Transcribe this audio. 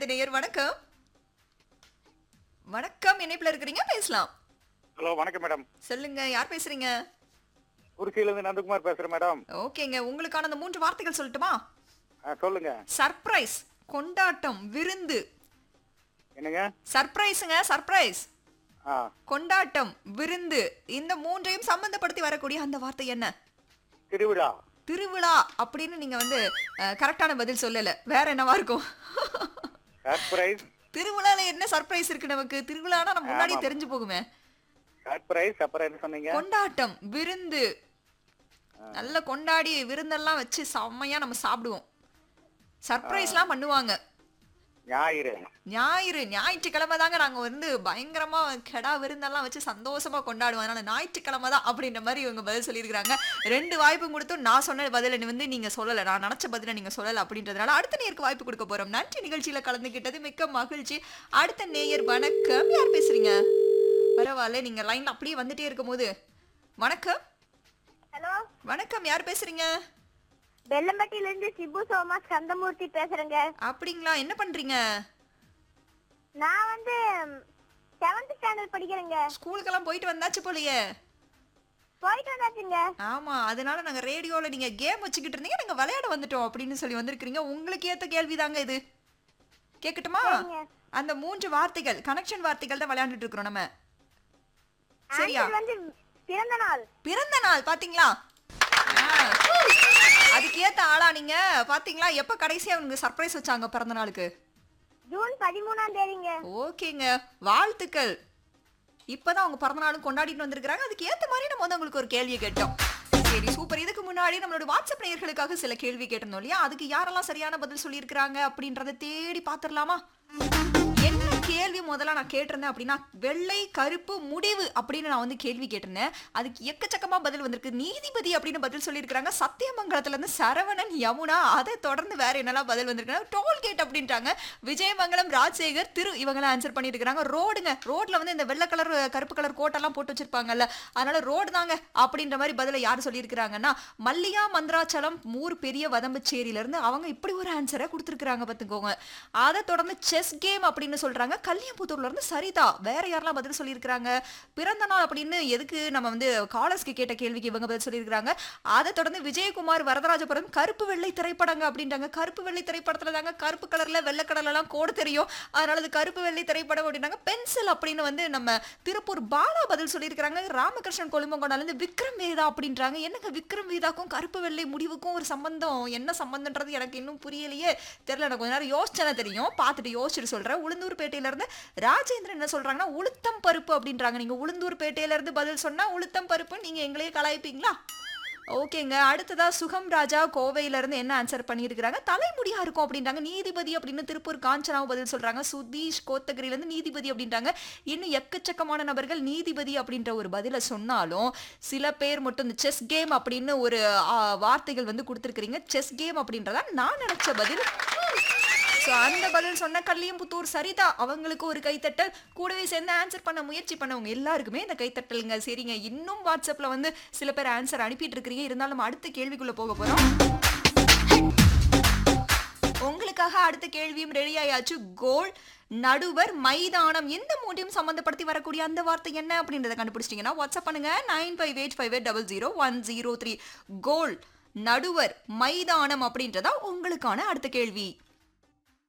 நேயர் வணக்கம் வணக்கம் இணைப்புல இருக்கிறீங்க பேசலாம் ஹலோ வணக்கம் மேடம் சொல்லுங்க யார் பேசுறீங்க குறிச்சியிலிருந்து நந்தகுமார் பேசுறேன் மேடம் ஓகேங்க உங்களுக்கான அந்த மூன்று வார்த்தைகள் சொல்லட்டுமா ஆ, சொல்லுங்க சர்ப்ரைஸ் கொண்டாட்டம் விருந்து என்னங்க சர்ப்ரைஸுங்க சர்ப்ரைஸ் ஆ கொண்டாட்டம் விருந்து இந்த மூன்றையும் சம்பந்தப்படுத்தி வரக்கூடிய அந்த வார்த்தை என்ன திருவிழா திருவிழா அப்படின்னு நீங்க வந்து அஹ், கரெக்டான பதில் சொல்லல வேற என்னவா இருக்கும் சர்ப்ரைஸ் திருவிழால என்ன சர்ப்ரைஸ் இருக்கு நமக்கு திருவிழானா நம்ம முன்னாடியே ஆமாம். தெரிஞ்சு போகுமே சர்ப்ரைஸ் அப்புறம் என்ன சொன்னீங்க கொண்டாட்டம் விருந்து நல்ல கொண்டாடி விருந்தெல்லாம் வச்சு செம்மையா நம்ம சாப்பிடுவோம் சர்ப்ரைஸ்லாம் பண்ணுவாங்க ஞாயிறு ஞாயிறு ஞாயிற்றுக்கிழமை தாங்க நாங்க வந்து பயங்கரமா கெடா விருந்தெல்லாம் வச்சு சந்தோஷமா கொண்டாடுவோம் அதனால ஞாயிற்றுக்கிழமை தான் அப்படின்ற மாதிரி இவங்க பதில் சொல்லியிருக்காங்க ரெண்டு வாய்ப்பும் கொடுத்தும் நான் சொன்ன பதில வந்து நீங்க சொல்லல நான் நினைச்ச பதில நீங்க சொல்லல அப்படின்றதுனால அடுத்த நேருக்கு வாய்ப்பு கொடுக்க போறோம் நன்றி நிகழ்ச்சியில கலந்துக்கிட்டது மிக்க மகிழ்ச்சி அடுத்த நேயர் வணக்கம் யார் பேசுறீங்க பரவாயில்ல நீங்க லைன்ல அப்படியே வந்துட்டே இருக்கும்போது வணக்கம் ஹலோ வணக்கம் யார் பேசுறீங்க வெள்ளம்பட்டியில இருந்து சிபு சோமா ஸ்கந்தமூர்த்தி பேசுறேங்க அப்படிங்களா என்ன பண்றீங்க நான் வந்து செவன்த் ஸ்டாண்டர்ட் படிக்கிறேங்க ஸ்கூலுக்கெல்லாம் போயிட்டு வந்தாச்சு போலயே போயிட்டு வந்தாச்சுங்க ஆமா அதனால நாங்க ரேடியோல நீங்க கேம் வச்சுக்கிட்டு இருந்தீங்க நாங்க விளையாட வந்துட்டோம் அப்படின்னு சொல்லி வந்திருக்கீங்க உங்களுக்கு ஏத்த கேள்விதாங்க இது கேக்கட்டுமா சரிங்க. அந்த மூன்று வார்த்தைகள் கனெக்ஷன் வார்த்தைகள் தான் விளையாண்டுட்டு இருக்கிறோம் நம்ம சரியா ஆன்சர் வந்து பிறந்த நாள் பிறந்த நாள் பாத்தீங்களா ஆ. அதுக்கு ஏத்த ஆளா நீங்க பாத்தீங்களா எப்ப கடைசியா உங்களுக்கு சர்ப்ரைஸ் வச்சாங்க பிறந்த நாளுக்கு ஜூன் பதிமூணாம் தேதிங்க ஓகேங்க வாழ்த்துக்கள் இப்பதான் அவங்க பிறந்த நாளும் கொண்டாடிட்டு வந்திருக்காங்க அதுக்கு ஏத்த மாதிரி நம்ம வந்து உங்களுக்கு ஒரு கேள்வியை கேட்டோம் சரி சூப்பர் இதுக்கு முன்னாடி நம்மளோட வாட்ஸ்அப் நேயர்களுக்காக சில கேள்வி கேட்டிருந்தோம் இல்லையா அதுக்கு யாரெல்லாம் சரியான பதில் சொல்லியிருக்கிறாங்க அப்படின்றத தேடி பார்த்துடலாமா என்ன கேள்வி முதல்ல நான் கேட்டிருந்தேன் அப்படின்னா வெள்ளை கருப்பு முடிவு அப்படின்னு நான் வந்து கேள்வி கேட்டிருந்தேன் அதுக்கு எக்கச்சக்கமா பதில் வந்திருக்கு நீதிபதி அப்படின்னு பதில் சொல்லியிருக்கிறாங்க சத்தியமங்கலத்துல இருந்து சரவணன் யமுனா அதை தொடர்ந்து வேற என்னெல்லாம் பதில் வந்திருக்காங்க டோல்கேட் அப்படின்றாங்க விஜயமங்கலம் ராஜசேகர் திரு இவங்கெல்லாம் ஆன்சர் பண்ணியிருக்கிறாங்க ரோடுங்க ரோட்ல வந்து இந்த வெள்ளை கலர் கருப்பு கலர் கோட்டெல்லாம் போட்டு வச்சிருப்பாங்கல்ல அதனால ரோடு தாங்க அப்படின்ற மாதிரி பதில யார் சொல்லியிருக்கிறாங்கன்னா மல்லியா மந்திராச்சலம் மூர் பெரிய வதம்பச்சேரியில இருந்து அவங்க இப்படி ஒரு ஆன்சரை கொடுத்துருக்காங்க பார்த்துக்கோங்க அதை தொடர்ந்து செஸ் கேம் அப்படின்னு சொல்றாங்க கல்யாம்புத்தூர்ல இருந்து சரிதா வேற யாரெல்லாம் பதில் சொல்லியிருக்கிறாங்க பிறந்த நாள் அப்படின்னு எதுக்கு நம்ம வந்து காலர்ஸ்க்கு கேட்ட கேள்விக்கு இவங்க பதில் சொல்லியிருக்கிறாங்க அதை தொடர்ந்து விஜயகுமார் வரதராஜபுரம் கருப்பு வெள்ளை திரைப்படங்க அப்படின்றாங்க கருப்பு வெள்ளை திரைப்படத்துல தாங்க கருப்பு கலர்ல வெள்ளை கலர்ல எல்லாம் கோடு தெரியும் அதனால அது கருப்பு வெள்ளை திரைப்படம் அப்படின்னாங்க பென்சில் அப்படின்னு வந்து நம்ம திருப்பூர் பாலா பதில் சொல்லியிருக்கிறாங்க ராமகிருஷ்ணன் கொழும்பங்கொண்டால இருந்து விக்ரம் வேதா அப்படின்றாங்க என்னங்க விக்ரம் வேதாக்கும் கருப்பு வெள்ளை முடிவுக்கும் ஒரு சம்பந்தம் என்ன சம்பந்தம்ன்றது எனக்கு இன்னும் புரியலையே தெரியல எனக்கு கொஞ்ச நேரம் யோசிச்சனா தெரியும் பார்த்துட்டு யோசிச்சுட்டு சொல்றேன் உளுந்தூர்பேட்டையில இருந்து ராஜேந்திரன் என்ன சொல்றாங்கன்னா உளுத்தம் பருப்பு அப்படின்றாங்க நீங்க உளுந்தூர்பேட்டையில இருந்து பதில் சொன்னா உளுத்தம் பருப்பு நீங்க எங்களையே கலாய்ப்பீங்களா ஓகேங்க அடுத்ததா சுகம் ராஜா கோவையில இருந்து என்ன ஆன்சர் பண்ணியிருக்கிறாங்க தலைமுடியா இருக்கும் அப்படின்றாங்க நீதிபதி அப்படின்னு திருப்பூர் காஞ்சனாவும் பதில் சொல்றாங்க சுதீஷ் கோத்தகிரில இருந்து நீதிபதி அப்படின்றாங்க இன்னும் எக்கச்சக்கமான நபர்கள் நீதிபதி அப்படின்ற ஒரு பதில சொன்னாலும் சில பேர் மட்டும் இந்த செஸ் கேம் அப்படின்னு ஒரு ஆ, வார்த்தைகள் வந்து கொடுத்துருக்கீங்க செஸ் கேம் அப்படின்றதா நான் நினைச்ச பதில் ஸோ அந்த பதில் சொன்ன கல்லியம்புத்தூர் சரிதா அவங்களுக்கு ஒரு கைத்தட்டல் கூடவே சேர்ந்து ஆன்சர் பண்ண முயற்சி பண்ணவங்க எல்லாருக்குமே இந்த கைத்தட்டலுங்க சரிங்க இன்னும் வாட்ஸ்அப்ல வந்து சில பேர் ஆன்சர் அனுப்பிட்டு இருக்கிறீங்க இருந்தாலும் நம்ம அடுத்த கேள்விக்குள்ள போக போறோம் உங்களுக்காக அடுத்த கேள்வியும் ரெடி ஆயாச்சு கோல் நடுவர் மைதானம் இந்த மூன்றையும் சம்பந்தப்படுத்தி வரக்கூடிய அந்த வார்த்தை என்ன அப்படின்றத கண்டுபிடிச்சிட்டீங்கன்னா வாட்ஸ்அப் பண்ணுங்க nine five eight five eight double zero one zero three goal நடுவர் மைதானம் அப்படின்றதா உங்களுக்கான அடுத்த கேள்வி